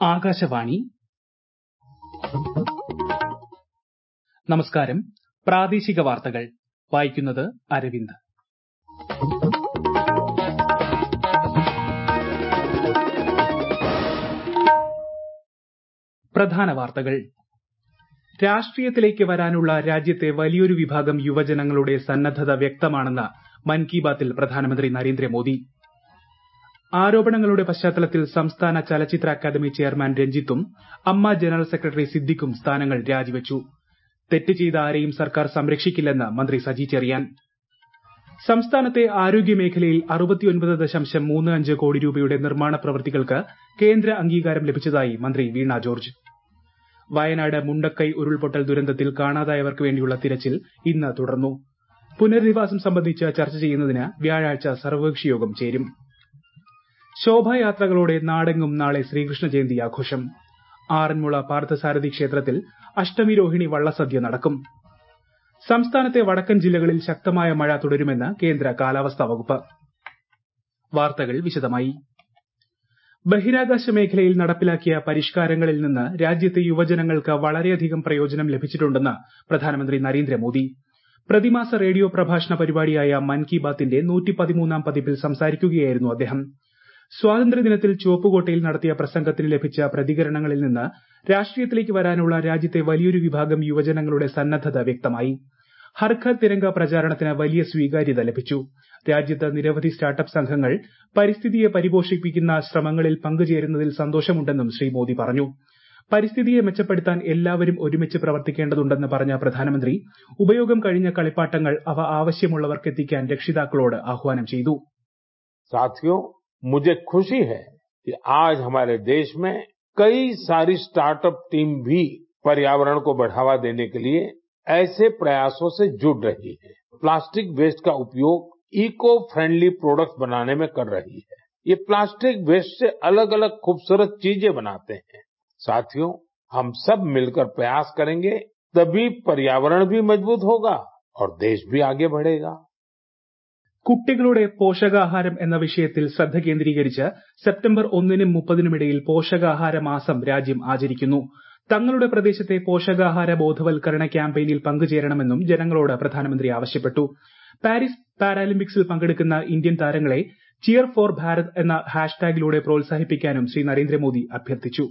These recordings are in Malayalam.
ആകാശവാണി നമസ്കാരം പ്രാദേശിക വാർത്തകൾ വായിക്കുന്നത് അരവിന്ദ് പ്രധാന വാർത്തകൾ രാഷ്ട്രീയത്തിലേക്ക് വരാനുള്ള രാജ്യത്തെ വലിയൊരു വിഭാഗം യുവജനങ്ങളുടെ സന്നദ്ധത വ്യക്തമാണെന്ന് മൻ കി ബാത്തിൽ പ്രധാനമന്ത്രി നരേന്ദ്രമോദി ആരോപണങ്ങളുടെ പശ്ചാത്തലത്തിൽ സംസ്ഥാന ചലച്ചിത്ര അക്കാദമി ചെയർമാൻ രഞ്ജിത്തും അമ്മ ജനറൽ സെക്രട്ടറി സിദ്ദിഖും സ്ഥാനങ്ങൾ രാജിവച്ചു തെറ്റ് ചെയ്ത ആരെയും സർക്കാർ സംരക്ഷിക്കില്ലെന്ന് മന്ത്രി സജി ചെറിയാൻ സംസ്ഥാനത്തെ ആരോഗ്യ മേഖലയിൽ കോടി രൂപയുടെ നിർമ്മാണ പ്രവൃത്തികൾക്ക് കേന്ദ്ര അംഗീകാരം ലഭിച്ചതായി മന്ത്രി വീണ ജോർജ് വയനാട് മുണ്ടക്കൈ ഉരുൾപൊട്ടൽ ദുരന്തത്തിൽ കാണാതായവർക്ക് വേണ്ടിയുള്ള തിരച്ചിൽ ഇന്ന് തുടർന്നു പുനരധിവാസം സംബന്ധിച്ച് ചർച്ച ചെയ്യുന്നതിന് വ്യാഴാഴ്ച സർവകക്ഷി യോഗം ചേരും ശോഭായാത്രകളോടെ നാടെങ്ങും നാളെ ശ്രീകൃഷ്ണ ജയന്തി ആഘോഷം ആറന്മുള പാർത്ഥസാരഥി ക്ഷേത്രത്തിൽ അഷ്ടമി രോഹിണി വള്ളസദ്യ നടക്കും സംസ്ഥാനത്തെ വടക്കൻ ജില്ലകളിൽ ശക്തമായ മഴ തുടരുമെന്ന് കേന്ദ്ര കാലാവസ്ഥാ വകുപ്പ് വാർത്തകൾ വിശദമായി ബഹിരാകാശ മേഖലയിൽ നടപ്പിലാക്കിയ പരിഷ്കാരങ്ങളിൽ നിന്ന് രാജ്യത്തെ യുവജനങ്ങൾക്ക് വളരെയധികം പ്രയോജനം ലഭിച്ചിട്ടുണ്ടെന്ന് പ്രധാനമന്ത്രി നരേന്ദ്രമോദി പ്രതിമാസ റേഡിയോ പ്രഭാഷണ പരിപാടിയായ മൻ കി ബാത്തിന്റെ നൂറ്റിപ്പതിമൂന്നാം പതിപ്പിൽ സംസാരിക്കുകയായിരുന്നു അദ്ദേഹം സ്വാതന്ത്ര്യദിനത്തിൽ ചുവപ്പുകോട്ടയിൽ നടത്തിയ പ്രസംഗത്തിന് ലഭിച്ച പ്രതികരണങ്ങളിൽ നിന്ന് രാഷ്ട്രീയത്തിലേക്ക് വരാനുള്ള രാജ്യത്തെ വലിയൊരു വിഭാഗം യുവജനങ്ങളുടെ സന്നദ്ധത വ്യക്തമായി ഹർ ഘർ തിരംഗ പ്രചാരണത്തിന് വലിയ സ്വീകാര്യത ലഭിച്ചു രാജ്യത്ത് നിരവധി സ്റ്റാർട്ടപ്പ് സംഘങ്ങൾ പരിസ്ഥിതിയെ പരിപോഷിപ്പിക്കുന്ന ശ്രമങ്ങളിൽ പങ്കുചേരുന്നതിൽ സന്തോഷമുണ്ടെന്നും ശ്രീ മോദി പറഞ്ഞു പരിസ്ഥിതിയെ മെച്ചപ്പെടുത്താൻ എല്ലാവരും ഒരുമിച്ച് പ്രവർത്തിക്കേണ്ടതുണ്ടെന്ന് പറഞ്ഞ പ്രധാനമന്ത്രി ഉപയോഗം കഴിഞ്ഞ കളിപ്പാട്ടങ്ങൾ അവ ആവശ്യമുള്ളവർക്ക് എത്തിക്കാൻ രക്ഷിതാക്കളോട് ആഹ്വാനം ചെയ്തു साथियों मुझे खुशी है कि आज हमारे देश में कई सारी स्टार्टअप टीम भी पर्यावरण को बढ़ावा देने के लिए ऐसे प्रयासों से जुड़ रही है प्लास्टिक वेस्ट का उपयोग इको फ्रेंडली प्रोडक्ट्स बनाने में कर रही है ये प्लास्टिक वेस्ट से अलग अलग खूबसूरत चीजें बनाते हैं साथियों हम सब मिलकर प्रयास करेंगे तभी पर्यावरण भी मजबूत होगा और देश भी आगे बढ़ेगा കുട്ടികളുടെ പോഷകാഹാരം എന്ന വിഷയത്തിൽ ശ്രദ്ധ കേന്ദ്രീകരിച്ച് സെപ്റ്റംബർ ഒന്നിനും മുപ്പതിനും ഇടയിൽ പോഷകാഹാര മാസം രാജ്യം ആചരിക്കുന്നു തങ്ങളുടെ പ്രദേശത്തെ പോഷകാഹാര ബോധവൽക്കരണ ക്യാമ്പയിനിൽ പങ്കുചേരണമെന്നും ജനങ്ങളോട് പ്രധാനമന്ത്രി ആവശ്യപ്പെട്ടു പാരീസ് പാരാലിമ്പിക്സിൽ പങ്കെടുക്കുന്ന ഇന്ത്യൻ താരങ്ങളെ ചിയർ ഫോർ ഭാരത് എന്ന ഹാഷ്ടാഗിലൂടെ പ്രോത്സാഹിപ്പിക്കാനും ശ്രീ നരേന്ദ്രമോദി അഭ്യർത്ഥിച്ചു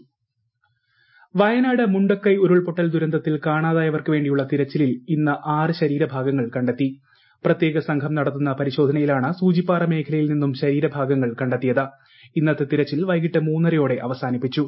വയനാട് മുണ്ടക്കൈ ഉരുൾപൊട്ടൽ ദുരന്തത്തിൽ കാണാതായവർക്ക് വേണ്ടിയുള്ള തിരച്ചിലിൽ ഇന്ന് ആറ് ശരീരഭാഗങ്ങൾ കണ്ടെത്തി പ്രത്യേക സംഘം നടത്തുന്ന പരിശോധനയിലാണ് സൂചിപ്പാറ മേഖലയിൽ നിന്നും ശരീരഭാഗങ്ങൾ കണ്ടെത്തിയത് ഇന്നത്തെ തിരച്ചിൽ വൈകിട്ട് മൂന്നരയോടെ അവസാനിപ്പിച്ചു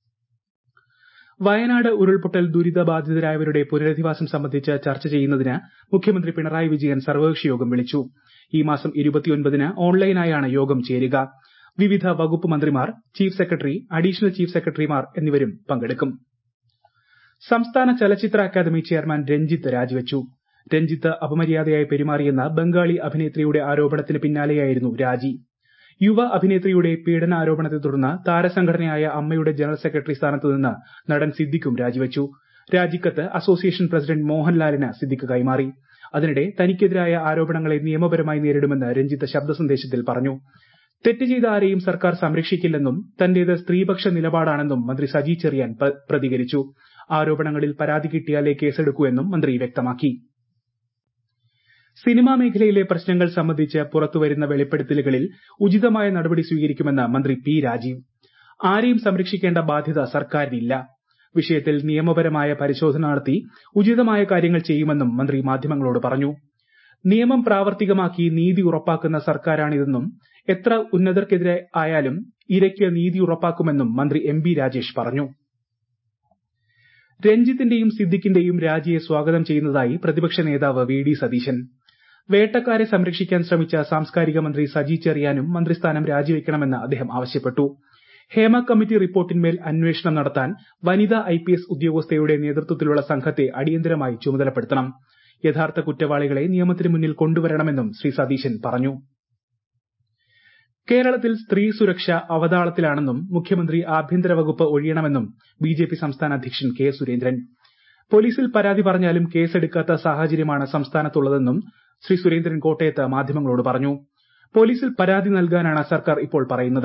വയനാട് ഉരുൾപൊട്ടൽ ദുരിതബാധിതരായവരുടെ പുനരധിവാസം സംബന്ധിച്ച് ചർച്ച ചെയ്യുന്നതിന് മുഖ്യമന്ത്രി പിണറായി വിജയൻ സർവകക്ഷി യോഗം വിളിച്ചു ഈ മാസം ഇരുപത്തിയൊൻപതിന് ഓൺലൈനായാണ് യോഗം ചേരുക വിവിധ വകുപ്പ് മന്ത്രിമാർ ചീഫ് സെക്രട്ടറി അഡീഷണൽ ചീഫ് സെക്രട്ടറിമാർ എന്നിവരും പങ്കെടുക്കും സംസ്ഥാന ചലച്ചിത്ര അക്കാദമി ചെയർമാൻ രഞ്ജിത്ത് രാജിവച്ചു രഞ്ജിത്ത് അപമര്യാദയായി പെരുമാറിയെന്ന ബംഗാളി അഭിനേത്രിയുടെ ആരോപണത്തിന് പിന്നാലെയായിരുന്നു രാജി യുവ അഭിനേത്രിയുടെ പീഡനാരോപണത്തെ തുടർന്ന് താരസംഘടനയായ അമ്മയുടെ ജനറൽ സെക്രട്ടറി സ്ഥാനത്ത് നിന്ന് നടൻ സിദ്ദിഖും രാജിവച്ചു രാജിക്കത്ത് അസോസിയേഷൻ പ്രസിഡന്റ് മോഹൻലാലിന് സിദ്ദിഖ് കൈമാറി അതിനിടെ തനിക്കെതിരായ ആരോപണങ്ങളെ നിയമപരമായി നേരിടുമെന്ന് രഞ്ജിത്ത് ശബ്ദ സന്ദേശത്തിൽ പറഞ്ഞു തെറ്റ് ചെയ്ത ആരെയും സർക്കാർ സംരക്ഷിക്കില്ലെന്നും തന്റേത് സ്ത്രീപക്ഷ നിലപാടാണെന്നും മന്ത്രി സജി ചെറിയാൻ പ്രതികരിച്ചു ആരോപണങ്ങളിൽ പരാതി കിട്ടിയാലേ കേസെടുക്കൂ എന്നും മന്ത്രി വ്യക്തമാക്കി സിനിമാ മേഖലയിലെ പ്രശ്നങ്ങൾ സംബന്ധിച്ച് പുറത്തുവരുന്ന വെളിപ്പെടുത്തലുകളിൽ ഉചിതമായ നടപടി സ്വീകരിക്കുമെന്ന് മന്ത്രി പി രാജീവ് ആരെയും സംരക്ഷിക്കേണ്ട ബാധ്യത സർക്കാരിനില്ല വിഷയത്തിൽ നിയമപരമായ പരിശോധന നടത്തി ഉചിതമായ കാര്യങ്ങൾ ചെയ്യുമെന്നും മന്ത്രി മാധ്യമങ്ങളോട് പറഞ്ഞു നിയമം പ്രാവർത്തികമാക്കി നീതി ഉറപ്പാക്കുന്ന സർക്കാരാണിതെന്നും എത്ര ഉന്നതർക്കെതിരെ ആയാലും ഇരയ്ക്ക് നീതി ഉറപ്പാക്കുമെന്നും മന്ത്രി എം ബി രാജേഷ് പറഞ്ഞു രഞ്ജിത്തിന്റെയും സിദ്ദിഖിന്റെയും രാജിയെ സ്വാഗതം ചെയ്യുന്നതായി പ്രതിപക്ഷ നേതാവ് വി ഡി സതീശൻ വേട്ടക്കാരെ സംരക്ഷിക്കാൻ ശ്രമിച്ച സാംസ്കാരിക മന്ത്രി സജി ചെറിയാനും മന്ത്രിസ്ഥാനം രാജിവെക്കണമെന്ന് അദ്ദേഹം ആവശ്യപ്പെട്ടു ഹേമ കമ്മിറ്റി റിപ്പോർട്ടിന്മേൽ അന്വേഷണം നടത്താൻ വനിതാ ഐപിഎസ് ഉദ്യോഗസ്ഥയുടെ നേതൃത്വത്തിലുള്ള സംഘത്തെ അടിയന്തരമായി ചുമതലപ്പെടുത്തണം യഥാർത്ഥ കുറ്റവാളികളെ നിയമത്തിന് മുന്നിൽ കൊണ്ടുവരണമെന്നും ശ്രീ സതീശൻ പറഞ്ഞു കേരളത്തിൽ സ്ത്രീ സുരക്ഷ അവതാളത്തിലാണെന്നും മുഖ്യമന്ത്രി ആഭ്യന്തര വകുപ്പ് ഒഴിയണമെന്നും ബിജെപി സംസ്ഥാന അധ്യക്ഷൻ കെ സുരേന്ദ്രൻ പോലീസിൽ പരാതി പറഞ്ഞാലും കേസെടുക്കാത്ത സാഹചര്യമാണ് സംസ്ഥാനത്തുള്ളതെന്നും ശ്രീ സുരേന്ദ്രൻ കോട്ടയത്ത് മാധ്യമങ്ങളോട് പറഞ്ഞു പോലീസിൽ പരാതി നൽകാനാണ് സർക്കാർ ഇപ്പോൾ പറയുന്നത്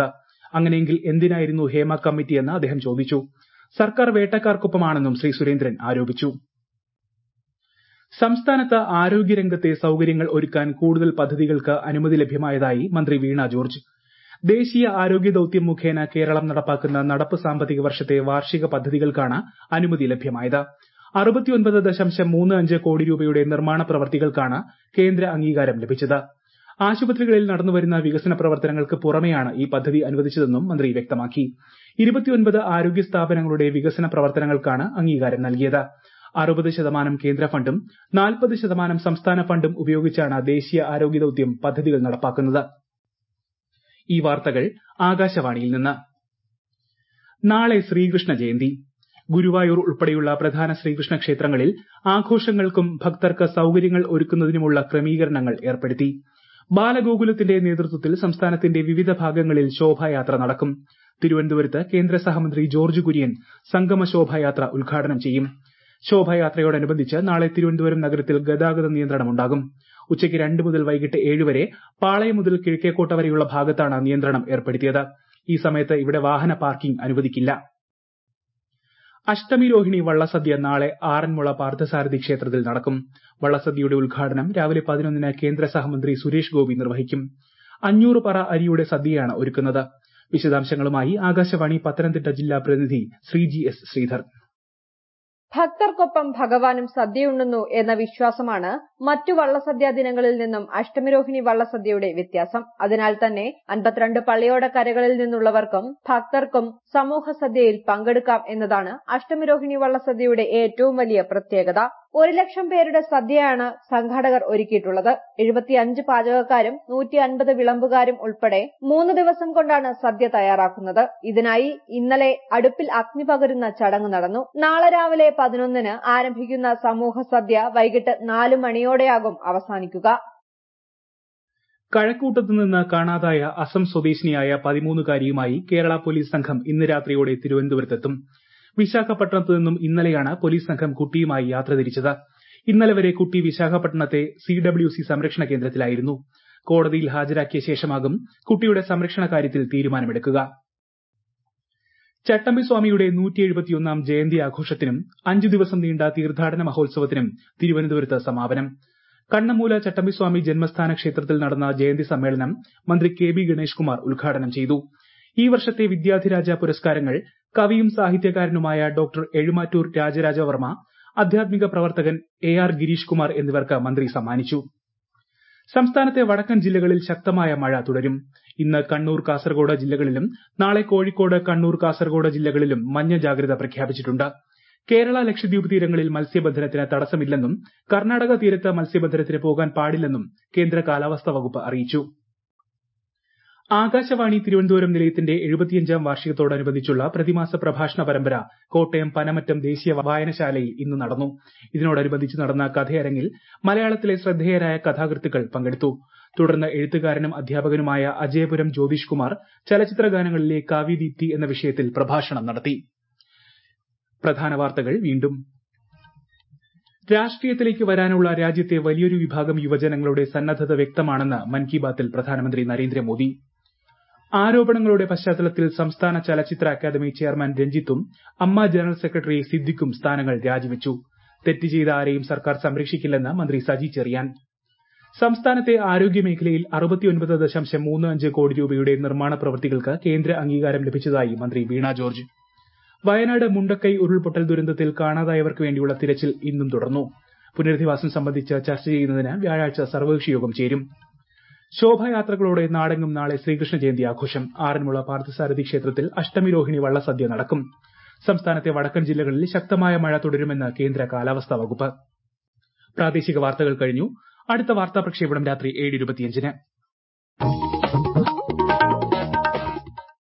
അങ്ങനെയെങ്കിൽ എന്തിനായിരുന്നു ഹേമ കമ്മിറ്റിയെന്ന് അദ്ദേഹം ചോദിച്ചു സർക്കാർ വേട്ടക്കാർക്കൊപ്പമാണെന്നും ശ്രീ സുരേന്ദ്രൻ ആരോപിച്ചു സംസ്ഥാനത്ത് ആരോഗ്യരംഗത്തെ സൌകര്യങ്ങൾ ഒരുക്കാൻ കൂടുതൽ പദ്ധതികൾക്ക് അനുമതി ലഭ്യമായതായി മന്ത്രി വീണ ജോർജ് ദേശീയ ആരോഗ്യ ദൌത്യം മുഖേന കേരളം നടപ്പാക്കുന്ന നടപ്പ് സാമ്പത്തിക വർഷത്തെ വാർഷിക പദ്ധതികൾക്കാണ് അനുമതി ലഭ്യമായത് അറുപത്തിയൊൻപത് ദശാംശം മൂന്ന് അഞ്ച് കോടി രൂപയുടെ നിർമ്മാണ പ്രവർത്തികൾക്കാണ് കേന്ദ്ര അംഗീകാരം ലഭിച്ചത് ആശുപത്രികളിൽ നടന്നുവരുന്ന വികസന പ്രവർത്തനങ്ങൾക്ക് പുറമെയാണ് ഈ പദ്ധതി അനുവദിച്ചതെന്നും മന്ത്രി വ്യക്തമാക്കി ഇരുപത്തിയൊൻപത് ആരോഗ്യ സ്ഥാപനങ്ങളുടെ വികസന പ്രവർത്തനങ്ങൾക്കാണ് അംഗീകാരം നൽകിയത് അറുപത് ശതമാനം കേന്ദ്ര ഫണ്ടും നാൽപ്പത് ശതമാനം സംസ്ഥാന ഫണ്ടും ഉപയോഗിച്ചാണ് ദേശീയ ആരോഗ്യ ദൌത്യം പദ്ധതികൾ നടപ്പാക്കുന്നത് ഈ വാർത്തകൾ ആകാശവാണിയിൽ നിന്ന് നാളെ ശ്രീകൃഷ്ണ ജയന്തി ഗുരുവായൂർ ഉൾപ്പെടെയുള്ള പ്രധാന ശ്രീകൃഷ്ണ ക്ഷേത്രങ്ങളിൽ ആഘോഷങ്ങൾക്കും ഭക്തർക്ക് സൌകര്യങ്ങൾ ഒരുക്കുന്നതിനുമുള്ള ക്രമീകരണങ്ങൾ ഏർപ്പെടുത്തി ബാലഗോകുലത്തിന്റെ നേതൃത്വത്തിൽ സംസ്ഥാനത്തിന്റെ വിവിധ ഭാഗങ്ങളിൽ ശോഭായാത്ര നടക്കും തിരുവനന്തപുരത്ത് കേന്ദ്ര സഹമന്ത്രി ജോർജ് കുര്യൻ സംഗമ ശോഭായാത്ര ഉദ്ഘാടനം ചെയ്യും ശോഭായാത്രയോടനുബന്ധിച്ച് നാളെ തിരുവനന്തപുരം നഗരത്തിൽ ഗതാഗത നിയന്ത്രണമുണ്ടാകും ഉച്ചയ്ക്ക് രണ്ട് മുതൽ വൈകിട്ട് ഏഴ് വരെ പാളയം മുതൽ കിഴക്കേക്കോട്ട വരെയുള്ള ഭാഗത്താണ് നിയന്ത്രണം ഏർപ്പെടുത്തിയത് ഈ സമയത്ത് ഇവിടെ വാഹന പാർക്കിംഗ് അനുവദിക്കില്ല അഷ്ടമി രോഹിണി വള്ളസദ്യ നാളെ ആറന്മുള പാർത്ഥസാരഥി ക്ഷേത്രത്തിൽ നടക്കും വള്ളസദ്യയുടെ ഉദ്ഘാടനം രാവിലെ പതിനൊന്നിന് കേന്ദ്ര സഹമന്ത്രി സുരേഷ് ഗോപി നിർവഹിക്കും അഞ്ഞൂറ് പറ അരിയുടെ സദ്യയാണ് ഒരുക്കുന്നത് വിശദാംശങ്ങളുമായി ആകാശവാണി പത്തനംതിട്ട ജില്ലാ പ്രതിനിധി ശ്രീജി എസ് ശ്രീധർ ഭക്തർക്കൊപ്പം ഭഗവാനും സദ്യയുണ്ണുന്നു എന്ന വിശ്വാസമാണ് മറ്റു വള്ളസദ്യാ ദിനങ്ങളിൽ നിന്നും അഷ്ടമിരോഹിണി വള്ളസദ്യയുടെ വ്യത്യാസം അതിനാൽ തന്നെ അൻപത്തിരണ്ട് പള്ളിയോട കരകളിൽ നിന്നുള്ളവർക്കും ഭക്തർക്കും സമൂഹ സദ്യയിൽ പങ്കെടുക്കാം എന്നതാണ് അഷ്ടമിരോഹിണി വള്ളസദ്യയുടെ ഏറ്റവും വലിയ പ്രത്യേകത ഒരു ലക്ഷം പേരുടെ സദ്യയാണ് സംഘാടകർ ഒരുക്കിയിട്ടുള്ളത് എഴുപത്തിയഞ്ച് പാചകക്കാരും നൂറ്റി അൻപത് വിളമ്പുകാരും ഉൾപ്പെടെ മൂന്ന് ദിവസം കൊണ്ടാണ് സദ്യ തയ്യാറാക്കുന്നത് ഇതിനായി ഇന്നലെ അടുപ്പിൽ അഗ്നി പകരുന്ന ചടങ്ങ് നടന്നു നാളെ രാവിലെ പതിനൊന്നിന് ആരംഭിക്കുന്ന സമൂഹ സദ്യ വൈകിട്ട് നാല് മണിയോടെയാകും അവസാനിക്കുക കഴക്കൂട്ടത്ത് നിന്ന് കാണാതായ അസം സ്വദേശിനിയായ പതിമൂന്നുകാരിയുമായി കേരള പോലീസ് സംഘം ഇന്ന് രാത്രിയോടെ തിരുവനന്തപുരത്തെത്തും വിശാഖപട്ടണത്ത് നിന്നും ഇന്നലെയാണ് പോലീസ് സംഘം കുട്ടിയുമായി യാത്ര തിരിച്ചത് ഇന്നലെ വരെ കുട്ടി വിശാഖപട്ടണത്തെ സി ഡബ്ല്യു സി സംരക്ഷണ കേന്ദ്രത്തിലായിരുന്നു കോടതിയിൽ ഹാജരാക്കിയ ശേഷമാകും കുട്ടിയുടെ സംരക്ഷണ കാര്യത്തിൽ തീരുമാനമെടുക്കുക ചട്ടമ്പിസ്വാമിയുടെ നൂറ്റി എഴുപത്തിയൊന്നാം ജയന്തി ആഘോഷത്തിനും അഞ്ചു ദിവസം നീണ്ട തീർത്ഥാടന മഹോത്സവത്തിനും തിരുവനന്തപുരത്ത് സമാപനം കണ്ണമൂല ചട്ടമ്പിസ്വാമി ജന്മസ്ഥാന ക്ഷേത്രത്തിൽ നടന്ന ജയന്തി സമ്മേളനം മന്ത്രി കെ ബി ഗണേഷ് കുമാർ ഉദ്ഘാടനം ചെയ്തു ഈ വർഷത്തെ വിദ്യാധിരാജ പുരസ്കാരങ്ങൾ കവിയും സാഹിത്യകാരനുമായ ഡോക്ടർ എഴുമാറ്റൂർ രാജരാജവർമ്മ ആധ്യാത്മിക പ്രവർത്തകൻ എ ആർ ഗിരീഷ് കുമാർ എന്നിവർക്ക് മന്ത്രി സമ്മാനിച്ചു സംസ്ഥാനത്തെ വടക്കൻ ജില്ലകളിൽ ശക്തമായ മഴ തുടരും ഇന്ന് കണ്ണൂർ കാസർഗോഡ് ജില്ലകളിലും നാളെ കോഴിക്കോട് കണ്ണൂർ കാസർഗോഡ് ജില്ലകളിലും മഞ്ഞ ജാഗ്രത പ്രഖ്യാപിച്ചിട്ടുണ്ട് കേരള ലക്ഷദ്വീപ് തീരങ്ങളിൽ മത്സ്യബന്ധനത്തിന് തടസ്സമില്ലെന്നും കർണാടക തീരത്ത് മത്സ്യബന്ധനത്തിന് പോകാൻ പാടില്ലെന്നും കേന്ദ്ര കാലാവസ്ഥാ വകുപ്പ് അറിയിച്ചു ആകാശവാണി തിരുവനന്തപുരം നിലയത്തിന്റെ എഴുപത്തിയഞ്ചാം വാർഷികത്തോടനുബന്ധിച്ചുള്ള പ്രതിമാസ പ്രഭാഷണ പരമ്പര കോട്ടയം പനമറ്റം ദേശീയ വായനശാലയിൽ ഇന്ന് നടന്നു ഇതിനോടനുബന്ധിച്ച് നടന്ന കഥയരങ്ങിൽ മലയാളത്തിലെ ശ്രദ്ധേയരായ കഥാകൃത്തുക്കൾ പങ്കെടുത്തു തുടർന്ന് എഴുത്തുകാരനും അധ്യാപകനുമായ അജയപുരം ജ്യോതിഷ് കുമാർ ചലച്ചിത്ര ഗാനങ്ങളിലെ കാവ്യദീപ്തി എന്ന വിഷയത്തിൽ പ്രഭാഷണം നടത്തി പ്രധാന വാർത്തകൾ വീണ്ടും രാഷ്ട്രീയത്തിലേക്ക് വരാനുള്ള രാജ്യത്തെ വലിയൊരു വിഭാഗം യുവജനങ്ങളുടെ സന്നദ്ധത വ്യക്തമാണെന്ന് മൻ കി ബാത്തിൽ പ്രധാനമന്ത്രി നരേന്ദ്രമോദി ആരോപണങ്ങളുടെ പശ്ചാത്തലത്തിൽ സംസ്ഥാന ചലച്ചിത്ര അക്കാദമി ചെയർമാൻ രഞ്ജിത്തും അമ്മ ജനറൽ സെക്രട്ടറി സിദ്ദിഖും സ്ഥാനങ്ങൾ രാജിവെച്ചു തെറ്റ് ചെയ്ത ആരെയും സർക്കാർ സംരക്ഷിക്കില്ലെന്ന് മന്ത്രി സജി ചെറിയാൻ സംസ്ഥാനത്തെ ആരോഗ്യ മേഖലയിൽ അറുപത്തിയൊൻപത് ദശാംശം മൂന്ന് അഞ്ച് കോടി രൂപയുടെ നിർമ്മാണ പ്രവൃത്തികൾക്ക് കേന്ദ്ര അംഗീകാരം ലഭിച്ചതായി മന്ത്രി വീണ ജോർജ് വയനാട് മുണ്ടക്കൈ ഉരുൾപൊട്ടൽ ദുരന്തത്തിൽ കാണാതായവർക്ക് വേണ്ടിയുള്ള തിരച്ചിൽ ഇന്നും തുടർന്നു പുനരധിവാസം സംബന്ധിച്ച് ചർച്ച ചെയ്യുന്നതിന് വ്യാഴാഴ്ച സർവകക്ഷി യോഗം ചേരും ശോഭായാത്രകളോടെ നാടെങ്ങും നാളെ ശ്രീകൃഷ്ണ ജയന്തി ആഘോഷം ആറന്മുള പാർത്ഥസാരഥി ക്ഷേത്രത്തിൽ അഷ്ടമി രോഹിണി വള്ളസദ്യ നടക്കും സംസ്ഥാനത്തെ വടക്കൻ ജില്ലകളിൽ ശക്തമായ മഴ തുടരുമെന്ന് കേന്ദ്ര കാലാവസ്ഥാ വകുപ്പ് പ്രാദേശിക വാർത്തകൾ കഴിഞ്ഞു അടുത്ത വാർത്താ പ്രക്ഷേപണം രാത്രി ഏഴ് ഇരുപത്തിയഞ്ചിന്